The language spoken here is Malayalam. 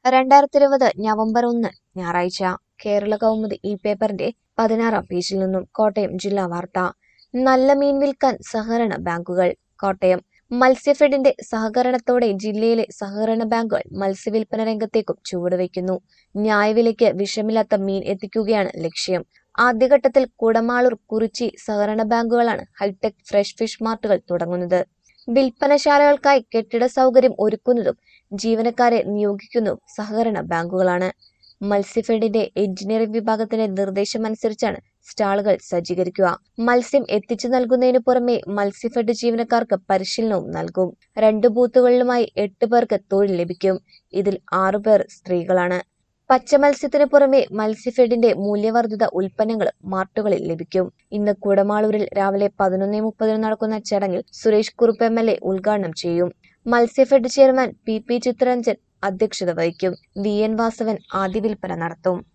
രണ്ടായിരത്തി ഇരുപത് നവംബർ ഒന്ന് ഞായറാഴ്ച കേരള കൗമുദി ഈ പേപ്പറിന്റെ പതിനാറാം പേജിൽ നിന്നും കോട്ടയം ജില്ലാ വാർത്ത നല്ല മീൻ വിൽക്കാൻ സഹകരണ ബാങ്കുകൾ കോട്ടയം മത്സ്യഫെഡിന്റെ സഹകരണത്തോടെ ജില്ലയിലെ സഹകരണ ബാങ്കുകൾ മത്സ്യവില്പന രംഗത്തേക്കും ചുവടുവയ്ക്കുന്നു ന്യായവിലയ്ക്ക് വിഷമില്ലാത്ത മീൻ എത്തിക്കുകയാണ് ലക്ഷ്യം ആദ്യഘട്ടത്തിൽ കുടമാളൂർ കുറിച്ചി സഹകരണ ബാങ്കുകളാണ് ഹൈടെക് ഫ്രഷ് ഫിഷ് മാർട്ടുകൾ തുടങ്ങുന്നത് വിൽപ്പനശാലകൾക്കായി കെട്ടിട സൗകര്യം ഒരുക്കുന്നതും ജീവനക്കാരെ നിയോഗിക്കുന്നതും സഹകരണ ബാങ്കുകളാണ് മത്സ്യഫെഡിന്റെ എഞ്ചിനീയറിംഗ് വിഭാഗത്തിന്റെ നിർദ്ദേശമനുസരിച്ചാണ് സ്റ്റാളുകൾ സജ്ജീകരിക്കുക മത്സ്യം എത്തിച്ചു നൽകുന്നതിനു പുറമെ മത്സ്യഫെഡ് ജീവനക്കാർക്ക് പരിശീലനവും നൽകും രണ്ട് ബൂത്തുകളിലുമായി എട്ട് പേർക്ക് തൊഴിൽ ലഭിക്കും ഇതിൽ ആറുപേർ സ്ത്രീകളാണ് പച്ചമത്സ്യത്തിനു പുറമെ മത്സ്യഫെഡിന്റെ മൂല്യവർദ്ധിത ഉൽപ്പന്നങ്ങളും മാർട്ടുകളിൽ ലഭിക്കും ഇന്ന് കുടമാളൂരിൽ രാവിലെ പതിനൊന്നേ മുപ്പതിന് നടക്കുന്ന ചടങ്ങിൽ Suresh Kurup M L A ഉദ്ഘാടനം ചെയ്യും Matsyafed chairman P P Chittaranjan അധ്യക്ഷത വഹിക്കും വി എൻ വാസവൻ ആദ്യ വിൽപ്പന നടത്തും